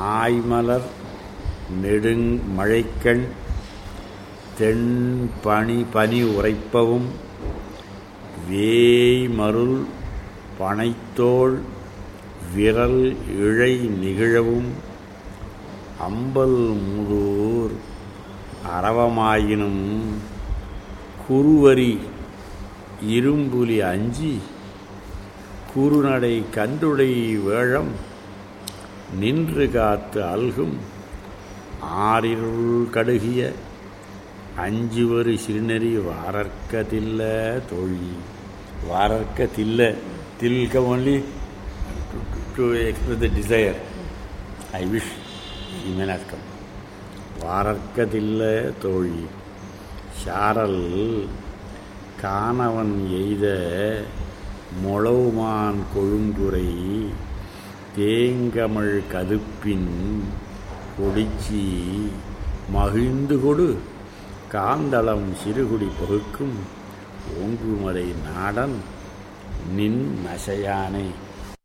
ஆய்மலர் நெடுங் மழைக்கண் தென் பனி பனி உரைப்பவும் வேய்மருள் பனைத்தோள் விரல் இழை நிகழவும் அம்பல் முதூர் அரவமாயினும் குருவரி இரும்புலி அஞ்சி குறுநடை கண்டுடை வேழம் நின்று காத்து அல்கும் ஆறிருள் கடுகிய அஞ்சுவரு சிறுநெறி வாரற்கதில்ல தோழி வாரற்கதில்ல தில்க only to express the desire I wish இமேனாக்கம் வாரற்கதில்ல தோழி சாரல் காணவன் எய்த மொளவுமான் கொழுங்குறை தேங்கமழ் கதுப்பின் கொடிச்சி மகிழ்ந்து கொடு காந்தளம் சிறுகுடி பகுக்கும் ஓங்குமலை நாடன் நின் நசையானை